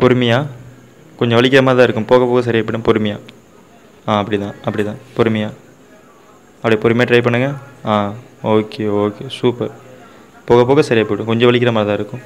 பொறுமையாக கொஞ்சம் வலிக்கிற மாதிரி தான் இருக்கும் போக போக சரியாக போயிடும் பொறுமையாக ஆ அப்படி தான் அப்படி தான் பொறுமையாக அப்படியே பொறுமையாக ட்ரை பண்ணுங்கள் ஆ ஓகே ஓகே சூப்பர் போக போக சரியாக போய்டும் கொஞ்சம் வலிக்கிற மாதிரி தான் இருக்கும்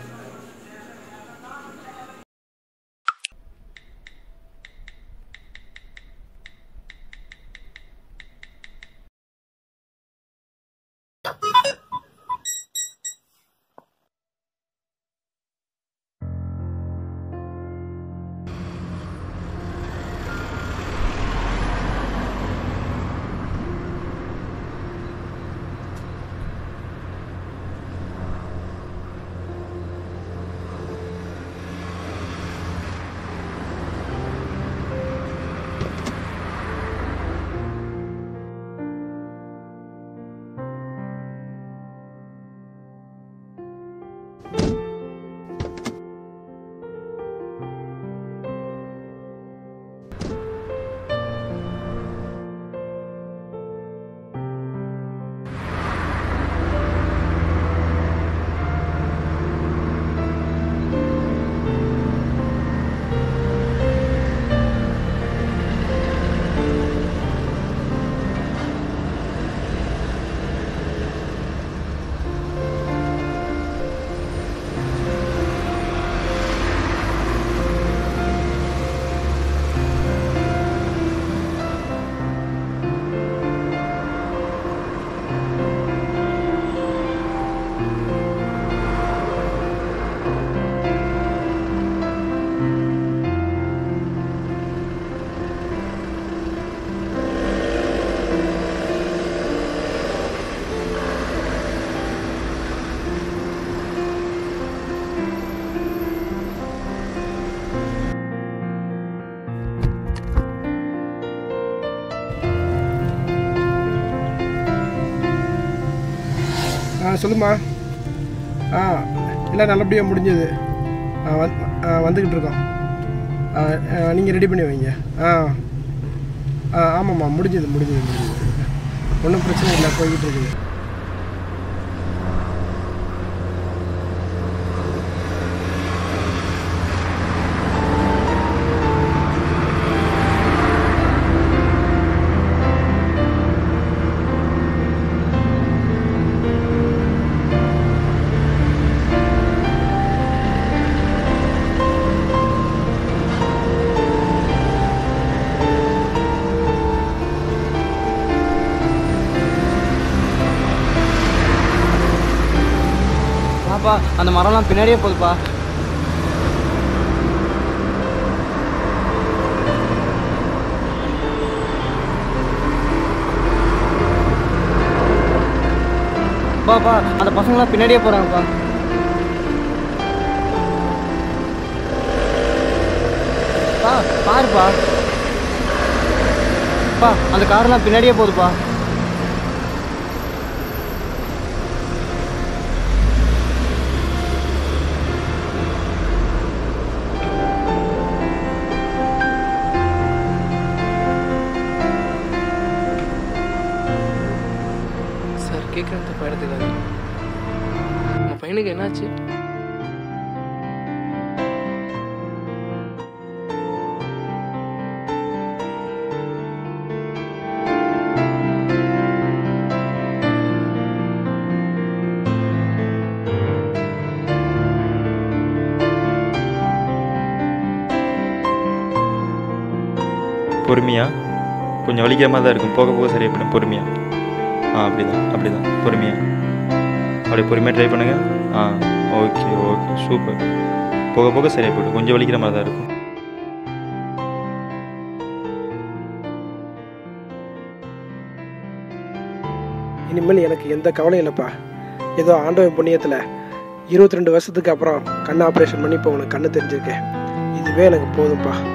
ஆ சொல்லுமா ஆ எல்லாம் நல்லபடியாக முடிஞ்சது ஆ வந் ஆ வந்துக்கிட்டு இருக்கோம் ஆ நீங்கள் ரெடி பண்ணி வைங்க ஆ ஆ ஆமாம்மா முடிஞ்சது முடிஞ்சது முடிஞ்சது ஒன்றும் பிரச்சனை இல்லை போய்கிட்டு இருக்குது பாப்பா அந்த மரம்லாம் பின்னாடியே போகுதுப்பா பாப்பா அந்த பசங்களாம் பின்னாடியே போகிறாங்கப்பா பா பாருப்பா பா அந்த கார்லாம் பின்னாடியே போகுதுப்பா சார் கேட்குறது தப்பா எடுத்துக்காதீங்க உங்கள் பையனுக்கு என்னாச்சு பொறுமையாக கொஞ்சம் வலிக்கிற மாதிரி தான் இருக்கும் போக போக சரியாக போயிடும் பொறுமையாக ஆ அப்படி தான் அப்படி தான் பொறுமையாக அப்படியே பொறுமையாக ட்ரை பண்ணுங்கள் ஆ ஓகே ஓகே சூப்பர் போக போக சரியாக போய்டும் கொஞ்சம் வலிக்கிற மாதிரி தான் இருக்கும் இனிமேல் எனக்கு எந்த கவலையும் இல்லைப்பா ஏதோ ஆண்டவன் புண்ணியத்தில் இருபத்தி ரெண்டு வருஷத்துக்கு அப்புறம் கண் ஆப்ரேஷன் பண்ணி இப்போ உனக்கு கண்ணு தெரிஞ்சிருக்கேன் இதுவே எனக்கு போதும்ப்பா